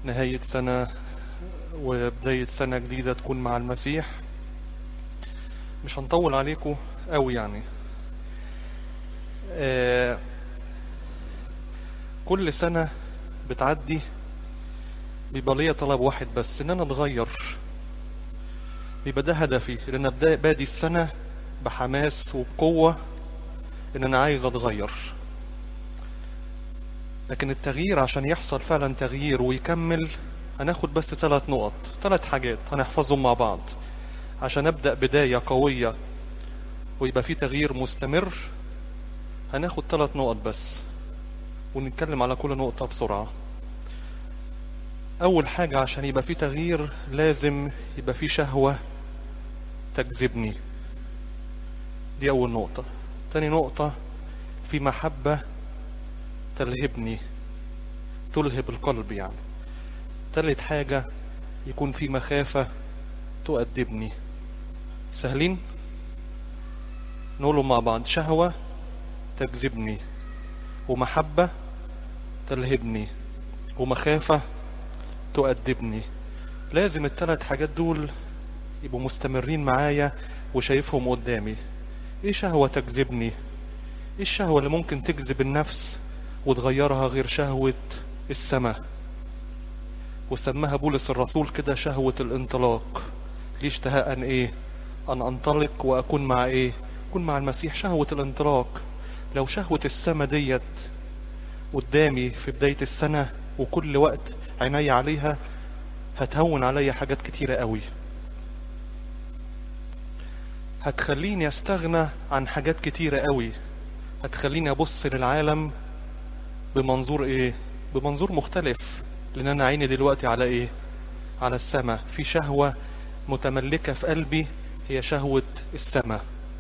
نهاية سنة وبداية سنة جديدة تكون مع المسيح مش هنطول عليكم قوي يعني آه كل سنة بتعدي بيبقى ليا طلب واحد بس ان انا اتغير بيبقى ده هدفي لان ابدا بادي السنة بحماس وبقوة ان انا عايز اتغير لكن التغيير عشان يحصل فعلا تغيير ويكمل هناخد بس ثلاث نقط ثلاث حاجات هنحفظهم مع بعض عشان ابدا بداية قوية ويبقى في تغيير مستمر هناخد ثلاث نقط بس ونتكلم على كل نقطة بسرعة أول حاجة عشان يبقى في تغيير لازم يبقى في شهوة تجذبني دي أول نقطة تاني نقطة في محبة تلهبني تلهب القلب يعني تالت حاجة يكون في مخافة تؤدبني سهلين نقولهم مع بعض شهوة تجذبني ومحبة تلهبني ومخافة تؤدبني لازم الثلاث حاجات دول يبقوا مستمرين معايا وشايفهم قدامي ايه شهوة تجذبني ايه الشهوة اللي ممكن تجذب النفس وتغيرها غير شهوة السماء وسماها بولس الرسول كده شهوة الانطلاق ليه اشتهاء ان ايه ان انطلق واكون مع ايه اكون مع المسيح شهوة الانطلاق لو شهوة السماء ديت قدامي في بداية السنة وكل وقت عيني عليها هتهون عليا حاجات كتيرة قوي هتخليني استغنى عن حاجات كتيرة قوي هتخليني ابص للعالم بمنظور ايه بمنظور مختلف لان انا عيني دلوقتي على ايه على السماء في شهوة متملكة في قلبي هي شهوة السماء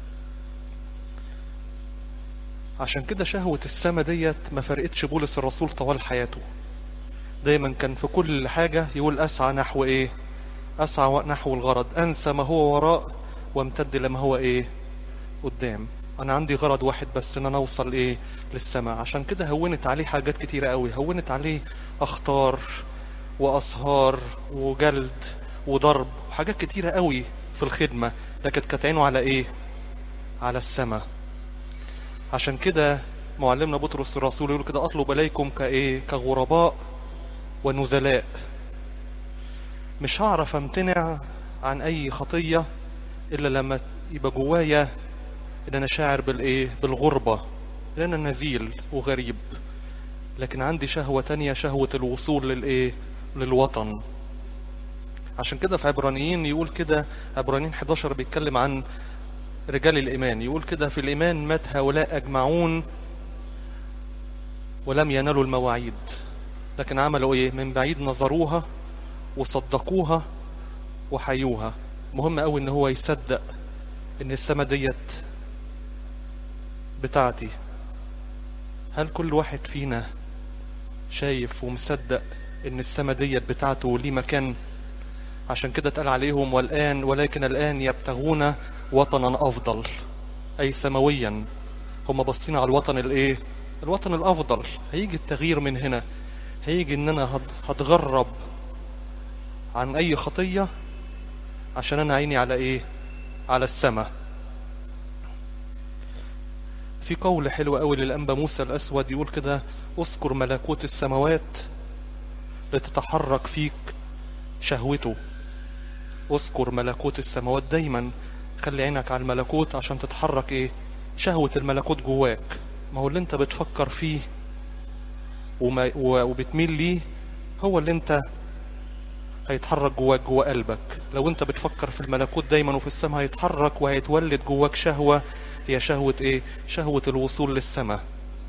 عشان كده شهوة السماء ديت ما فرقتش بولس الرسول طوال حياته دايما كان في كل حاجة يقول أسعى نحو إيه أسعى نحو الغرض أنسى ما هو وراء وامتد لما هو إيه قدام أنا عندي غرض واحد بس إن أنا أوصل إيه للسماء عشان كده هونت عليه حاجات كتيرة قوي هونت عليه أخطار وأسهار وجلد وضرب وحاجات كتيرة قوي في الخدمة لكن كانت عينه على إيه على السماء عشان كده معلمنا بطرس الرسول يقول كده أطلب إليكم كإيه كغرباء ونزلاء مش هعرف امتنع عن اي خطية الا لما يبقى جوايا ان انا شاعر بالايه بالغربة ان انا نزيل وغريب لكن عندي شهوة تانية شهوة الوصول للايه للوطن عشان كده في عبرانيين يقول كده عبرانيين 11 بيتكلم عن رجال الإيمان يقول كده في الإيمان مات هؤلاء أجمعون ولم ينالوا المواعيد لكن عملوا ايه من بعيد نظروها وصدقوها وحيوها مهم قوي ان هو يصدق ان السما ديت بتاعتي هل كل واحد فينا شايف ومصدق ان السما ديت بتاعته وليه مكان عشان كده اتقال عليهم والآن ولكن الآن يبتغون وطنا أفضل أي سماويا هم باصين على الوطن الايه الوطن الأفضل هيجي التغيير من هنا هيجي ان انا هتغرب عن اي خطية عشان انا عيني على ايه على السماء في قول حلو قوي للانبا موسى الاسود يقول كده اذكر ملكوت السماوات لتتحرك فيك شهوته اذكر ملكوت السماوات دايما خلي عينك على الملكوت عشان تتحرك ايه شهوة الملكوت جواك ما هو اللي انت بتفكر فيه وما وبتميل ليه هو اللي انت هيتحرك جواك جوا قلبك لو انت بتفكر في الملكوت دايما وفي السماء هيتحرك وهيتولد جواك شهوة هي شهوة ايه شهوة الوصول للسماء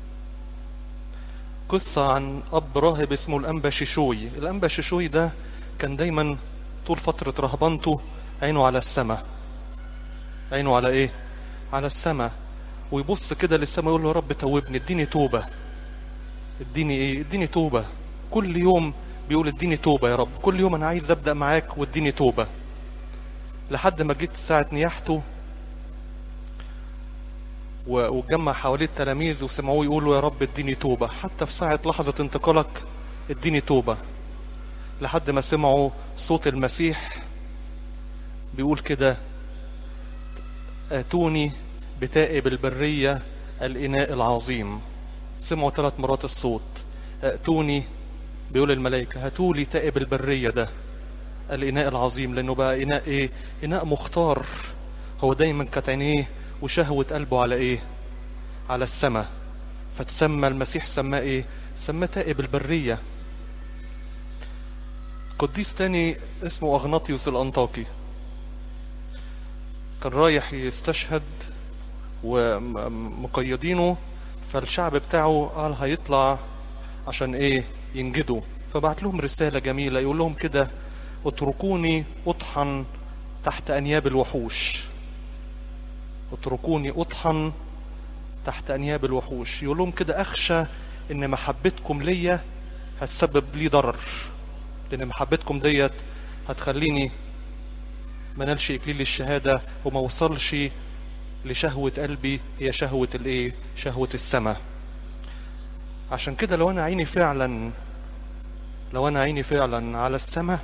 قصة عن أب راهب اسمه الأنبا شيشوي الأنبا شيشوي ده كان دايما طول فترة رهبنته عينه على السماء عينه على ايه على السماء ويبص كده للسماء يقول له يا رب توبني اديني توبة اديني ايه اديني توبة كل يوم بيقول اديني توبة يا رب كل يوم انا عايز ابدأ معاك واديني توبة لحد ما جيت ساعة نياحته وجمع حواليه التلاميذ وسمعوه يقولوا يا رب اديني توبة حتى في ساعة لحظة انتقالك اديني توبة لحد ما سمعوا صوت المسيح بيقول كده آتوني بتائب البرية الإناء العظيم سمعوا ثلاث مرات الصوت ائتوني بيقول الملائكة هاتولي تائب البرية ده الإناء العظيم لأنه بقى إناء إيه إناء مختار هو دايما كانت عينيه وشهوة قلبه على إيه على السماء فتسمى المسيح سماه إيه سماه تائب البرية قديس تاني اسمه أغناطيوس الأنطاكي كان رايح يستشهد ومقيدينه فالشعب بتاعه قال هيطلع عشان ايه ينجدوا فبعت لهم رسالة جميلة يقول لهم كده اتركوني اطحن تحت انياب الوحوش اتركوني اطحن تحت انياب الوحوش يقول لهم كده اخشى ان محبتكم ليا هتسبب لي ضرر لان محبتكم ديت هتخليني ما نالش اكليل الشهاده وما وصلش لشهوه قلبي هي شهوه الايه شهوه السماء عشان كده لو انا عيني فعلا لو انا عيني فعلا على السماء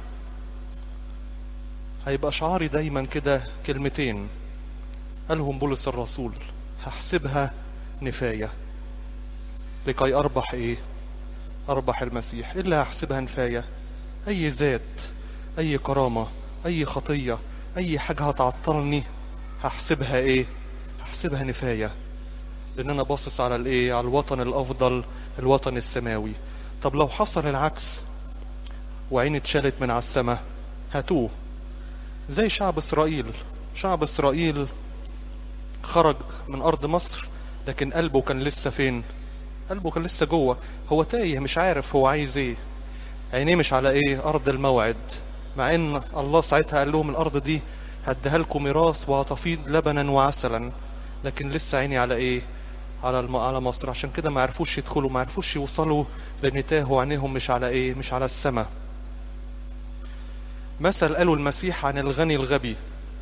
هيبقى شعاري دايما كده كلمتين قالهم بولس الرسول هحسبها نفاية لكي أربح إيه أربح المسيح إلا هحسبها نفاية أي ذات أي كرامة أي خطية أي حاجة هتعطلني هحسبها إيه هحسبها نفاية لأن أنا باصص على الإيه على الوطن الأفضل الوطن السماوي طب لو حصل العكس وعيني اتشالت من على السماء هاتوه زي شعب إسرائيل شعب إسرائيل خرج من أرض مصر لكن قلبه كان لسه فين قلبه كان لسه جوه هو تايه مش عارف هو عايز ايه عينيه مش على ايه أرض الموعد مع ان الله ساعتها قال لهم الأرض دي هديها لكم ميراث وهتفيض لبنا وعسلا لكن لسه عيني على ايه على الم... على مصر عشان كده ما عرفوش يدخلوا ما عرفوش يوصلوا لان تاهوا عينيهم مش على ايه مش على السماء مثل قالوا المسيح عن الغني الغبي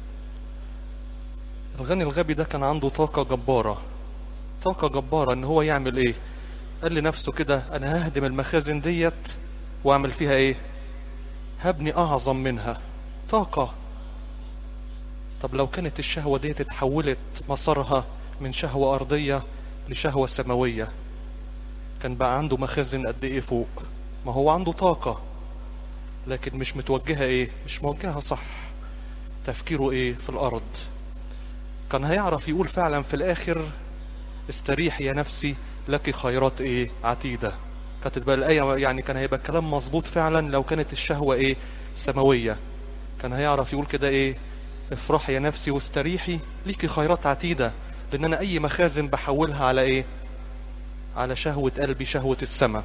الغني الغبي ده كان عنده طاقة جبارة طاقة جبارة ان هو يعمل ايه قال لنفسه كده انا ههدم المخازن ديت واعمل فيها ايه هبني اعظم منها طاقة طب لو كانت الشهوة ديت اتحولت مسارها من شهوة ارضية لشهوة سماوية كان بقى عنده مخازن قد ايه فوق ما هو عنده طاقة لكن مش متوجهة ايه مش موجهة صح تفكيره ايه في الارض كان هيعرف يقول فعلا في الاخر استريح يا نفسي لك خيرات ايه عتيدة كانت تبقى الآية يعني كان هيبقى الكلام مظبوط فعلا لو كانت الشهوة ايه سماوية كان هيعرف يقول كده ايه افرحي يا نفسي واستريحي ليكي خيرات عتيدة لان انا اي مخازن بحولها على ايه على شهوة قلبي شهوة السماء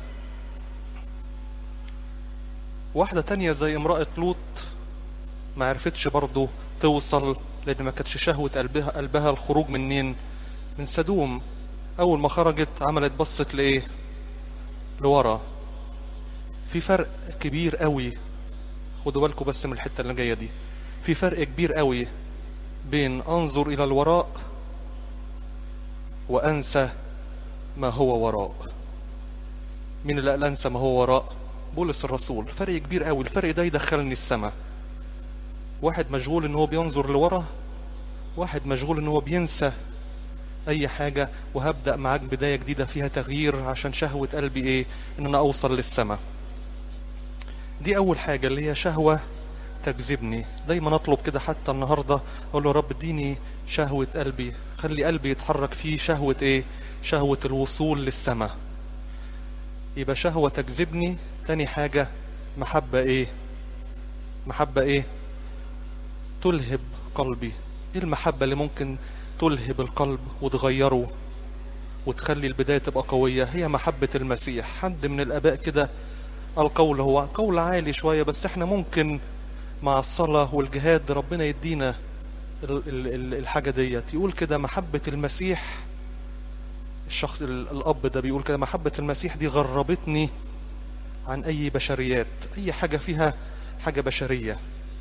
واحدة تانية زي امرأة لوط ما عرفتش برضه توصل لان ما كانتش شهوة قلبها قلبها الخروج منين من سدوم اول ما خرجت عملت بصت لايه لورا في فرق كبير قوي خدوا بالكم بس من الحتة اللي جاية دي في فرق كبير قوي بين انظر الى الوراء وانسى ما هو وراء مين اللي قال انسى ما هو وراء بولس الرسول فرق كبير قوي الفرق ده يدخلني السماء واحد مشغول ان هو بينظر لورا واحد مشغول ان هو بينسى اي حاجة وهبدأ معاك بداية جديدة فيها تغيير عشان شهوة قلبي ايه ان انا اوصل للسماء دي اول حاجة اللي هي شهوة تجذبني دايما اطلب كده حتى النهاردة اقول له رب اديني شهوة قلبي خلي قلبي يتحرك فيه شهوة ايه شهوة الوصول للسماء يبقى شهوة تجذبني تاني حاجة محبة ايه محبة ايه تلهب قلبي ايه المحبة اللي ممكن تلهب القلب وتغيره وتخلي البداية تبقى قوية هي محبة المسيح حد من الآباء كده القول هو قول عالي شوية بس احنا ممكن مع الصلاة والجهاد ربنا يدينا الحاجة ديت يقول كده محبة المسيح الشخص الأب ده بيقول كده محبة المسيح دي غربتني عن أي بشريات أي حاجة فيها حاجة بشرية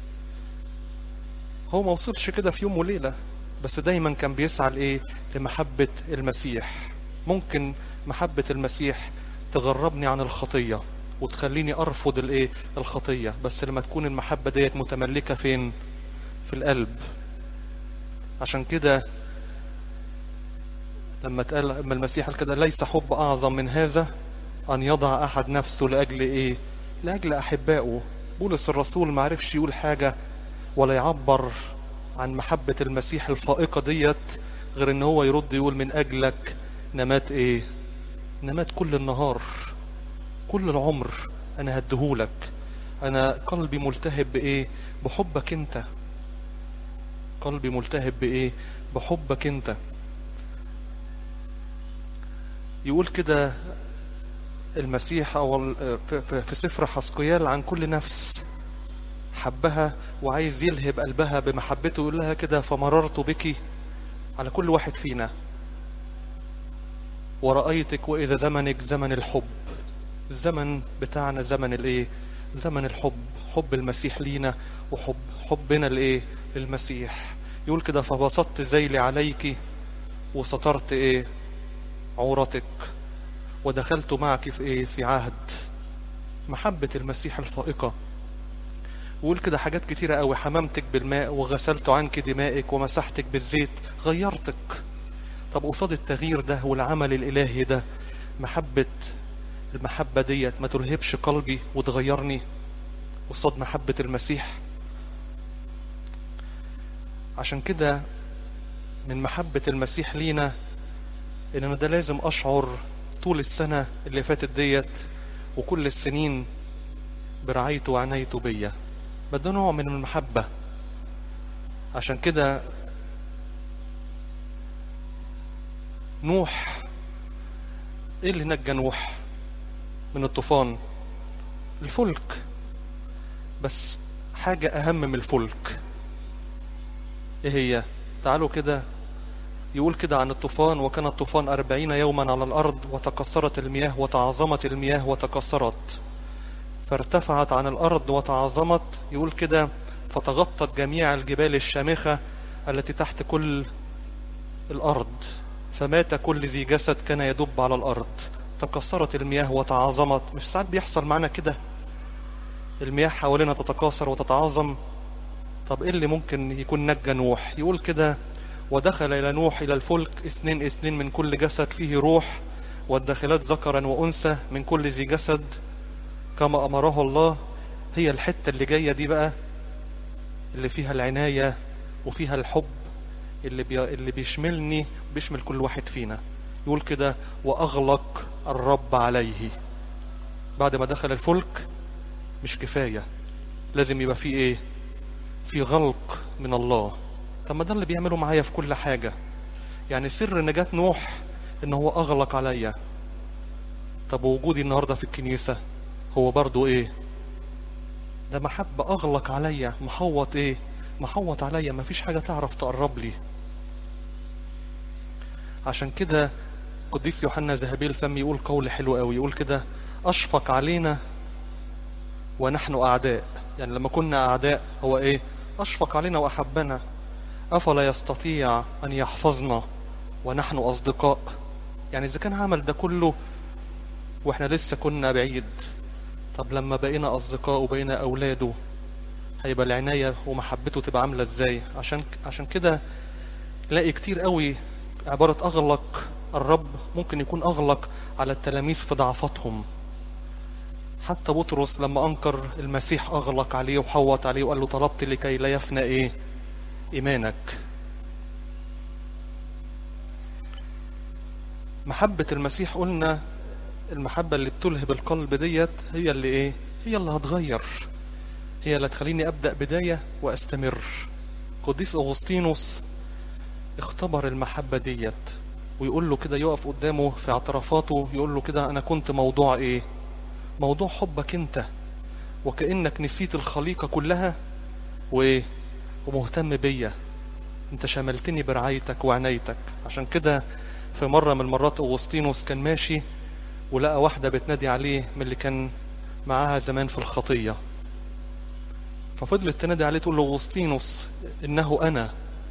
هو ما وصلش كده في يوم وليلة بس دايما كان بيسعى لايه لمحبة المسيح ممكن محبة المسيح تغربني عن الخطية وتخليني ارفض الايه الخطيه بس لما تكون المحبه ديت متملكه فين في القلب عشان كده لما اتقال لما المسيح قال كده ليس حب اعظم من هذا ان يضع احد نفسه لاجل ايه لاجل احبائه بولس الرسول ما عرفش يقول حاجه ولا يعبر عن محبه المسيح الفائقه ديت غير ان هو يرد يقول من اجلك نمات ايه نمات كل النهار كل العمر انا هديهولك انا قلبي ملتهب بايه بحبك انت قلبي ملتهب بايه بحبك انت يقول كده المسيح او في سفر حسقيال عن كل نفس حبها وعايز يلهب قلبها بمحبته يقول لها كده فمررت بك على كل واحد فينا ورأيتك وإذا زمنك زمن الحب الزمن بتاعنا زمن الايه زمن الحب حب المسيح لينا وحب حبنا لايه للمسيح يقول كده فبسطت ذيلي عليك وسترت ايه عورتك ودخلت معك في ايه في عهد محبة المسيح الفائقة ويقول كده حاجات كتيرة قوي حممتك بالماء وغسلت عنك دمائك ومسحتك بالزيت غيرتك طب قصاد التغيير ده والعمل الإلهي ده محبة المحبة ديت ما تلهبش قلبي وتغيرني قصاد محبة المسيح عشان كده من محبة المسيح لينا ان انا ده لازم اشعر طول السنة اللي فاتت ديت وكل السنين برعايته وعنايته بيا ده نوع من المحبة عشان كده نوح ايه اللي نجى نوح من الطوفان الفلك بس حاجة أهم من الفلك إيه هي تعالوا كده يقول كده عن الطوفان وكان الطوفان أربعين يوما على الأرض وتكسرت المياه وتعظمت المياه وتكسرت فارتفعت عن الأرض وتعظمت يقول كده فتغطت جميع الجبال الشامخة التي تحت كل الأرض فمات كل ذي جسد كان يدب على الأرض تكسرت المياه وتعاظمت مش ساعات بيحصل معنا كده المياه حوالينا تتكاثر وتتعاظم طب ايه اللي ممكن يكون نجى نوح يقول كده ودخل الى نوح الى الفلك اثنين اثنين من كل جسد فيه روح والداخلات ذكرا وانثى من كل ذي جسد كما امره الله هي الحته اللي جايه دي بقى اللي فيها العنايه وفيها الحب اللي بي... اللي بيشملني بيشمل كل واحد فينا يقول كده واغلق الرب عليه بعد ما دخل الفلك مش كفايه لازم يبقى فيه ايه في غلق من الله طب ما ده اللي بيعمله معايا في كل حاجه يعني سر نجاه نوح ان هو اغلق عليا طب وجودي النهارده في الكنيسه هو برضو ايه ده محبه اغلق عليا محوط ايه محوط عليا مفيش حاجه تعرف تقرب لي عشان كده قديس يوحنا ذهبي الفم يقول قول حلو قوي يقول كده اشفق علينا ونحن اعداء يعني لما كنا اعداء هو ايه اشفق علينا واحبنا افلا يستطيع ان يحفظنا ونحن اصدقاء يعني اذا كان عمل ده كله واحنا لسه كنا بعيد طب لما بقينا اصدقاء وبقينا اولاده هيبقى العناية ومحبته تبقى عاملة ازاي عشان عشان كده لاقي كتير قوي عبارة اغلق الرب ممكن يكون اغلق على التلاميذ في ضعفاتهم حتى بطرس لما انكر المسيح اغلق عليه وحوط عليه وقال له طلبت لكي لا يفنى ايه ايمانك محبة المسيح قلنا المحبة اللي بتلهب القلب ديت هي اللي ايه هي اللي هتغير هي اللي تخليني ابدأ بداية واستمر قديس اغسطينوس اختبر المحبة ديت ويقول له كده يقف قدامه في اعترافاته يقول له كده انا كنت موضوع ايه موضوع حبك انت وكأنك نسيت الخليقة كلها وايه ومهتم بيا انت شملتني برعايتك وعنايتك عشان كده في مرة من المرات أغسطينوس كان ماشي ولقى واحدة بتنادي عليه من اللي كان معاها زمان في الخطية ففضلت تنادي عليه تقول له أغسطينوس إنه أنا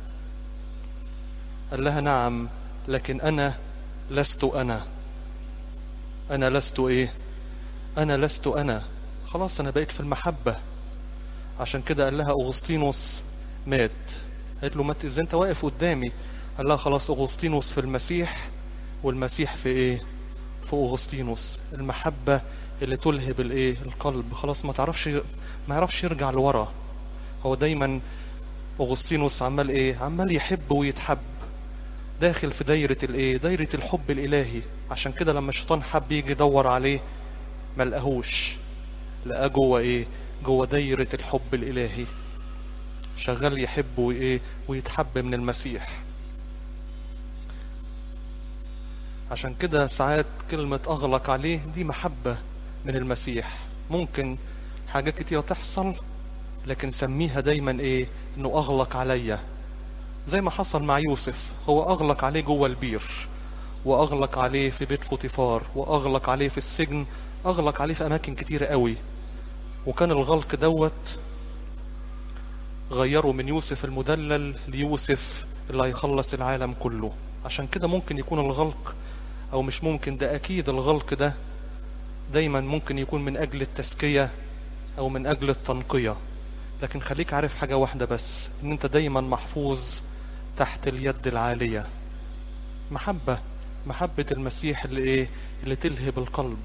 قال لها نعم لكن أنا لست أنا أنا لست إيه انا لست انا خلاص انا بقيت في المحبة عشان كده قال لها اغسطينوس مات قالت له مات ازاي انت واقف قدامي قال لها خلاص اغسطينوس في المسيح والمسيح في ايه في اغسطينوس المحبة اللي تلهب الايه القلب خلاص ما تعرفش ما يعرفش يرجع لورا هو دايما اغسطينوس عمال ايه عمال يحب ويتحب داخل في دايرة الايه دايرة الحب الالهي عشان كده لما الشيطان حب يجي يدور عليه ما لقاهوش لقاه جوه ايه جوه دايرة الحب الالهي شغال يحب وايه ويتحب من المسيح عشان كده ساعات كلمة أغلق عليه دي محبة من المسيح ممكن حاجات كتيرة تحصل لكن سميها دايما ايه انه اغلق عليا زي ما حصل مع يوسف هو اغلق عليه جوه البير واغلق عليه في بيت فوتيفار واغلق عليه في السجن اغلق عليه في اماكن كتيرة قوي وكان الغلق دوت غيروا من يوسف المدلل ليوسف اللي هيخلص العالم كله عشان كده ممكن يكون الغلق او مش ممكن ده اكيد الغلق ده دايما ممكن يكون من اجل التزكية او من اجل التنقية لكن خليك عارف حاجة واحدة بس ان انت دايما محفوظ تحت اليد العالية محبة محبة المسيح اللي ايه اللي تلهب القلب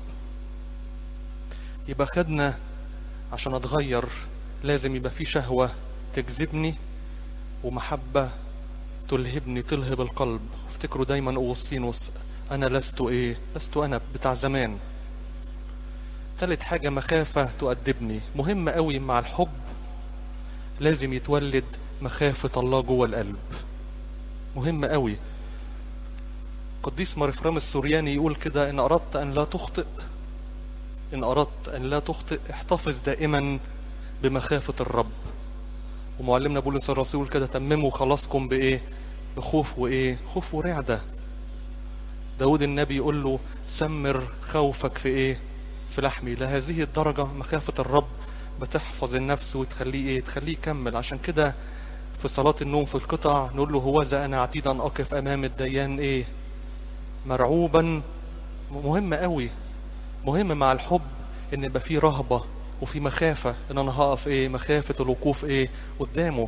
يبقى خدنا عشان اتغير لازم يبقى في شهوة تجذبني ومحبة تلهبني تلهب القلب افتكروا دايما أغسطينوس أنا لست إيه لست أنا بتاع زمان تالت حاجة مخافة تؤدبني مهم قوي مع الحب لازم يتولد مخافة الله جوه القلب مهم قوي قديس مرفرام السورياني يقول كده إن أردت أن لا تخطئ إن أردت أن لا تخطئ احتفظ دائما بمخافة الرب ومعلمنا بولس الرسول كده تمموا خلاصكم بإيه بخوف وإيه خوف ورعدة داود النبي يقول له سمر خوفك في إيه في لحمي لهذه الدرجة مخافة الرب بتحفظ النفس وتخليه إيه تخليه يكمل عشان كده في صلاة النوم في القطع نقول له هوذا أنا عتيدا أقف أمام الديان إيه مرعوبا مهم قوي مهم مع الحب ان يبقى في رهبة وفي مخافة ان انا هقف ايه مخافة الوقوف ايه قدامه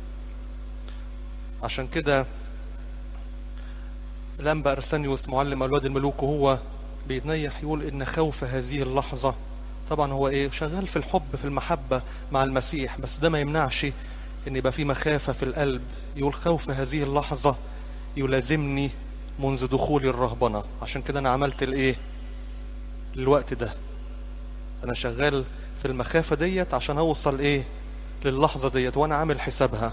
عشان كده الانبا ارسانيوس معلم اولاد الملوك وهو بيتنيح يقول ان خوف هذه اللحظة طبعا هو ايه شغال في الحب في المحبة مع المسيح بس ده ما يمنعش ان يبقى في مخافة في القلب يقول خوف هذه اللحظة يلازمني منذ دخولي الرهبنة عشان كده انا عملت الايه الوقت ده انا شغال في المخافة ديت عشان اوصل ايه للحظة ديت وانا عامل حسابها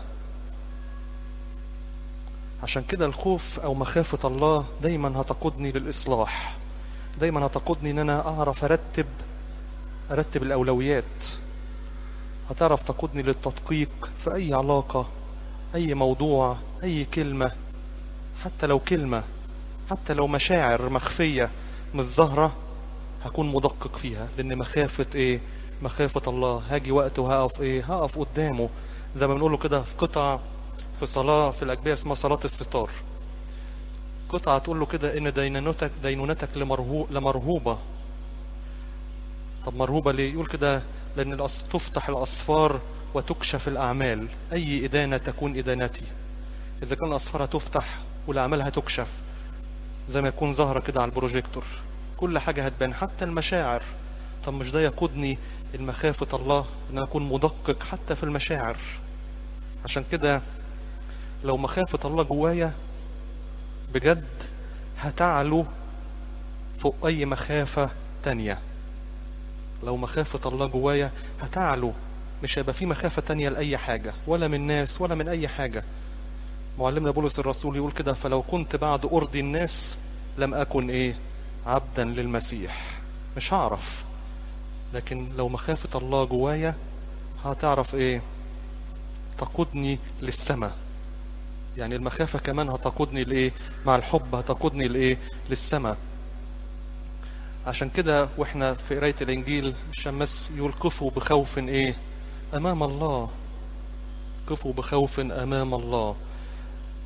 عشان كده الخوف او مخافة الله دايما هتقودني للاصلاح دايما هتقودني ان انا اعرف ارتب ارتب الاولويات هتعرف تقودني للتدقيق في اي علاقة اي موضوع اي كلمة حتى لو كلمة حتى لو مشاعر مخفية مش ظاهرة هكون مدقق فيها لان مخافة ايه مخافة الله هاجي وقت وهقف ايه هقف قدامه زي ما بنقوله كده في قطع في صلاة في الأجبية اسمها صلاة الستار قطعة تقول له كده إن دينونتك دينونتك لمرهو لمرهوبة طب مرهوبة ليه؟ يقول كده لأن الأص... تفتح الأصفار وتكشف الأعمال أي إدانة تكون إدانتي إذا كان الأصفار هتفتح والأعمال هتكشف زي ما يكون ظاهرة كده على البروجيكتور كل حاجة هتبان حتى المشاعر طب مش ده يقودني المخافة الله ان انا اكون مدقق حتى في المشاعر عشان كده لو مخافة الله جوايا بجد هتعلو فوق اي مخافة تانية لو مخافة الله جوايا هتعلو مش هيبقى في مخافة تانية لأي حاجة ولا من ناس ولا من أي حاجة معلمنا بولس الرسول يقول كده فلو كنت بعد أرضي الناس لم أكن إيه عبدا للمسيح مش هعرف لكن لو مخافة الله جوايا هتعرف ايه تقودني للسماء يعني المخافة كمان هتقودني لايه مع الحب هتقودني لايه للسماء عشان كده واحنا في قراية الانجيل الشمس يقول قفوا بخوف ايه امام الله قفوا بخوف امام الله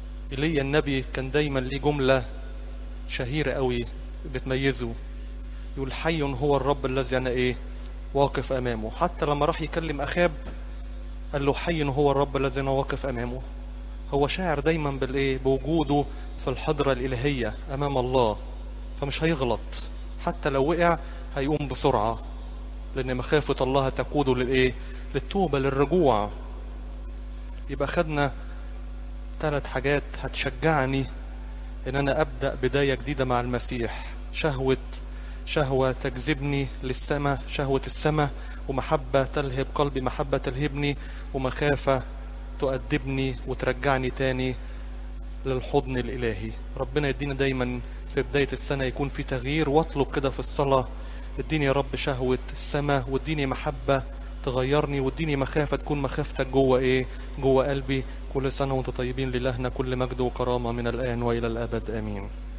ايليا النبي كان دايما ليه جملة شهيرة قوي بتميزه يقول حي هو الرب الذي انا ايه واقف امامه حتى لما راح يكلم اخاب قال له حي هو الرب الذي انا واقف امامه هو شاعر دايما بالايه بوجوده في الحضرة الالهية امام الله فمش هيغلط حتى لو وقع هيقوم بسرعة لان مخافة الله تقوده للايه للتوبة للرجوع يبقى خدنا ثلاث حاجات هتشجعني ان انا ابدا بدايه جديده مع المسيح شهوه شهوه تجذبني للسماء شهوه السماء ومحبه تلهب قلبي محبه تلهبني ومخافه تؤدبني وترجعني تاني للحضن الالهي ربنا يدينا دايما في بدايه السنه يكون في تغيير واطلب كده في الصلاه اديني يا رب شهوه السماء واديني محبه تغيرني واديني مخافه تكون مخافتك جوه ايه جوه قلبي كل سنه وانتم طيبين لإلهنا كل مجد وكرامه من الان والى الابد امين